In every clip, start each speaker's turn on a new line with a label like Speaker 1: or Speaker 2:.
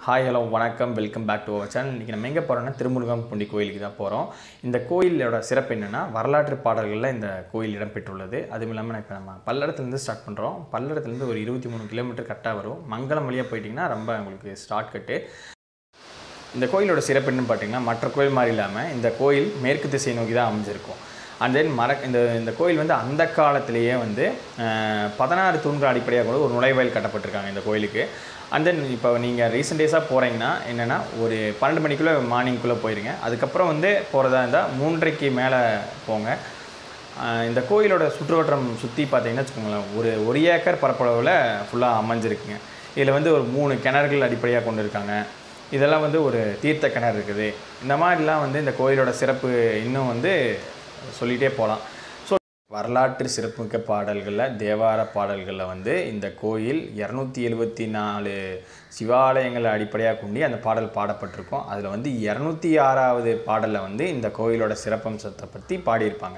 Speaker 1: hi hello வணக்கம் welcome back to our channel இன்றைக்கி நம்ம எங்கே போகிறோம்னா திருமுருகன் பூண்டி கோயிலுக்கு தான் போகிறோம் இந்த கோயிலோட சிறப்பு என்னென்னா வரலாற்று பாடல்களில் இந்த கோயில் இடம்பெற்றுள்ளது அதுவும் இல்லாமல் இப்போ நம்ம பல்லடத்துலேருந்து ஸ்டார்ட் பண்ணுறோம் பல்லடத்துலேருந்து ஒரு இருபத்தி மூணு கிலோமீட்டர் கரெக்டாக வரும் மங்களம் வழியாக போயிட்டிங்கன்னா ரொம்ப உங்களுக்கு ஸ்டார்ட் கட்டு இந்த கோயிலோட சிறப்பு என்னன்னு பார்த்தீங்கன்னா மற்ற கோயில் மாதிரி இல்லாமல் இந்த கோயில் மேற்கு திசை நோக்கி தான் அமைஞ்சிருக்கும் அண்ட் தென் மர இந்த இந்த கோயில் வந்து அந்த காலத்திலேயே வந்து அஹ், பதினாறு தூண்கள் அடிப்படையாக கூட ஒரு நுழைவாயில் கட்டப்பட்டிருக்காங்க இந்த கோயிலுக்கு அண்ட் தென் இப்போ நீங்கள் ரீசெண்ட் டேஸாக போகிறீங்கன்னா என்னென்னா ஒரு பன்னெண்டு மணிக்குள்ளே மார்னிங்குள்ளே போயிருங்க அதுக்கப்புறம் வந்து போகிறதா இருந்தால் மூன்றரைக்கு மேலே போங்க அஹ், இந்த கோயிலோட சுற்றுவட்டம் சுற்றி பார்த்தீங்கன்னா வச்சுக்கோங்களேன் ஒரு ஒரு ஏக்கர் பரப்பளவில் ஃபுல்லாக அமைஞ்சிருக்குங்க இதில் வந்து ஒரு மூணு கிணறுகள் அடிப்படையாக கொண்டு இருக்காங்க இதெல்லாம் வந்து ஒரு தீர்த்த கிணறு இருக்குது இந்த மாதிரிலாம் வந்து இந்த கோயிலோட சிறப்பு இன்னும் வந்து சொல்லிகிட்டே போகலாம் ஸோ வரலாற்று சிறப்புமிக்க பாடல்களில் தேவார பாடல்களில் வந்து இந்த கோயில் இரநூத்தி எழுபத்தி நாலு சிவாலயங்களை அடிப்படையாக கொண்டு அந்த பாடல் பாடப்பட்டிருக்கும் அதில் வந்து இரநூத்தி ஆறாவது பாடலில் வந்து இந்த கோயிலோட சிறப்பம்சத்தை பற்றி பாடியிருப்பாங்க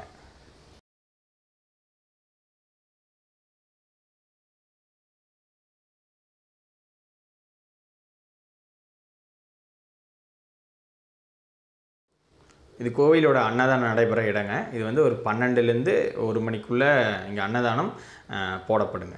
Speaker 1: இது கோவிலோட அன்னதானம் நடைபெற இடங்க இது வந்து ஒரு பன்னெண்டுலேருந்து ஒரு மணிக்குள்ளே இங்கே அன்னதானம் அஹ், போடப்படுங்க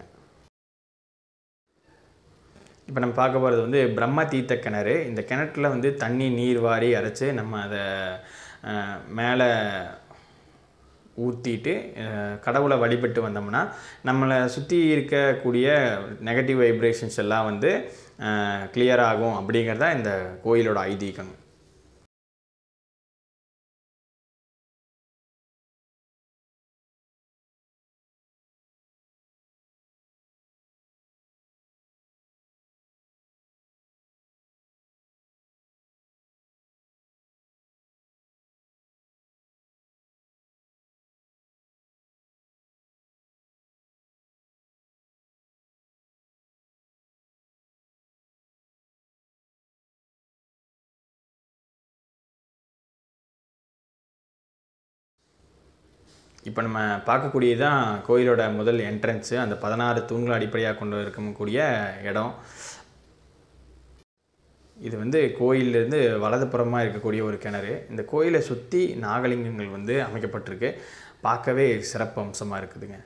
Speaker 1: இப்போ நம்ம பார்க்க போகிறது வந்து பிரம்ம தீர்த்த கிணறு இந்த கிணற்றுல வந்து தண்ணி நீர் வாரி அரைச்சி நம்ம அதை அஹ், மேலே ஊற்றிட்டு அஹ், கடவுளை வழிபட்டு வந்தோம்னா நம்மளை சுற்றி இருக்கக்கூடிய நெகட்டிவ் வைப்ரேஷன்ஸ் எல்லாம் வந்து கிளியர் ஆகும் அப்படிங்கிறது தான் இந்த கோயிலோட ஐதீகம் இப்போ நம்ம பார்க்கக்கூடியது தான் கோயிலோட முதல் என்ட்ரன்ஸு அந்த பதினாறு தூண்கள் அடிப்படையாக கொண்டு இருக்கக்கூடிய இடம் இது வந்து கோயிலிருந்து வலதுபுறமாக இருக்கக்கூடிய ஒரு கிணறு இந்த கோயிலை சுற்றி நாகலிங்கங்கள் வந்து அமைக்கப்பட்டிருக்கு பார்க்கவே சிறப்பு அம்சமாக இருக்குதுங்க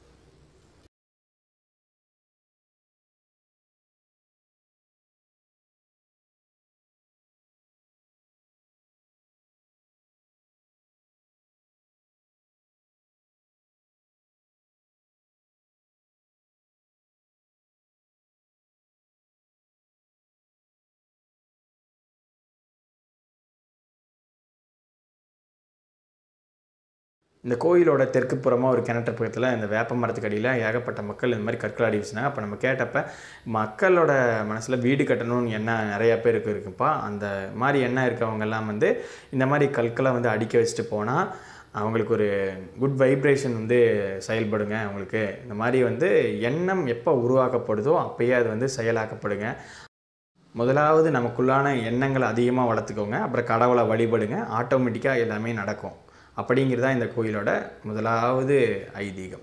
Speaker 1: இந்த கோயிலோட தெற்கு புறமாக ஒரு கிணற்று பக்கத்தில் இந்த வேப்ப மரத்துக்கு அடியில் ஏகப்பட்ட மக்கள் இந்த மாதிரி கற்கள் அடி வச்சுனாங்க அப்போ நம்ம கேட்டப்ப மக்களோட மனசில் வீடு கட்டணும்னு எண்ணம் நிறைய பேருக்கு இருக்குப்பா அந்த மாதிரி எண்ணம் இருக்கவங்க எல்லாம் வந்து இந்த மாதிரி கற்களை வந்து அடிக்க வச்சுட்டு போனால் அவங்களுக்கு ஒரு குட் வைப்ரேஷன் வந்து செயல்படுங்க அவங்களுக்கு இந்த மாதிரி வந்து எண்ணம் எப்போ உருவாக்கப்படுதோ அப்பயே அது வந்து செயலாக்கப்படுங்க முதலாவது நமக்குள்ளான எண்ணங்களை அதிகமாக வளர்த்துக்கோங்க அப்புறம் கடவுளை வழிபடுங்க ஆட்டோமேட்டிக்காக எல்லாமே நடக்கும் அப்படிங்கிறது தான் இந்த கோயிலோட முதலாவது ஐதீகம்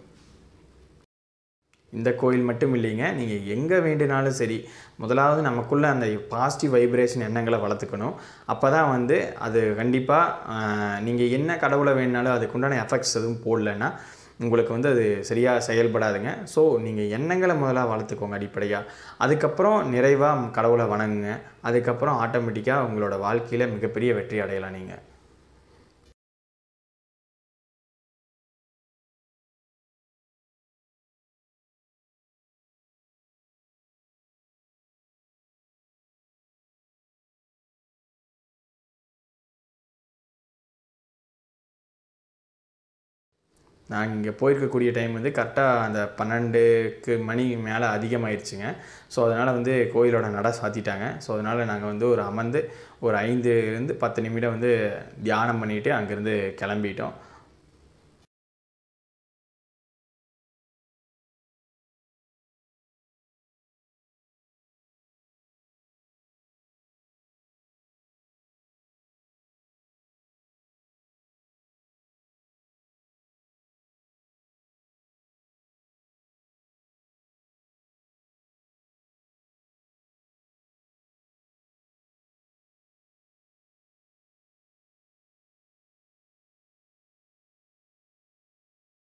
Speaker 1: இந்த கோயில் மட்டும் இல்லைங்க நீங்கள் எங்கே வேண்டுனாலும் சரி முதலாவது நமக்குள்ளே அந்த பாசிட்டிவ் வைப்ரேஷன் எண்ணங்களை வளர்த்துக்கணும் அப்போ தான் வந்து அது கண்டிப்பாக நீங்கள் என்ன கடவுளை வேணுனாலும் அதுக்குண்டான எஃபெக்ட்ஸ் எதுவும் போடலைன்னா உங்களுக்கு வந்து அது சரியாக செயல்படாதுங்க ஸோ நீங்கள் எண்ணங்களை முதல்ல வளர்த்துக்கோங்க அடிப்படையாக அதுக்கப்புறம் நிறைவாக கடவுளை வணங்குங்க அதுக்கப்புறம் ஆட்டோமேட்டிக்காக உங்களோட வாழ்க்கையில் மிகப்பெரிய வெற்றி அடையலாம் நீங்கள் நாங்கள் இங்கே போயிருக்கக்கூடிய டைம் வந்து கரெக்டாக அந்த பன்னெண்டுக்கு மணி மேலே அதிகமாயிருச்சுங்க ஸோ அதனால் வந்து கோயிலோட நட சாத்திட்டாங்க ஸோ அதனால் நாங்கள் வந்து ஒரு அமர்ந்து ஒரு ஐந்துலேருந்து பத்து நிமிடம் வந்து தியானம் பண்ணிவிட்டு அங்கேருந்து கிளம்பிட்டோம்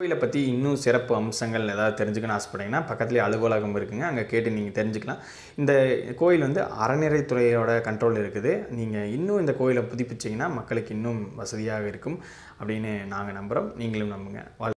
Speaker 1: கோயிலை பற்றி இன்னும் சிறப்பு அம்சங்கள் ஏதாவது தெரிஞ்சுக்கணும்னு ஆசைப்பட்டீங்கன்னா பக்கத்துலேயே அலுவலகம் இருக்குங்க அங்கே கேட்டு நீங்கள் தெரிஞ்சுக்கலாம் இந்த கோயில் வந்து அறநிலைத்துறையோட கண்ட்ரோல் இருக்குது நீங்கள் இன்னும் இந்த கோயிலை புதுப்பிச்சிங்கன்னா மக்களுக்கு இன்னும் வசதியாக இருக்கும் அப்படின்னு நாங்கள் நம்புகிறோம் நீங்களும் நம்புங்க வாழ்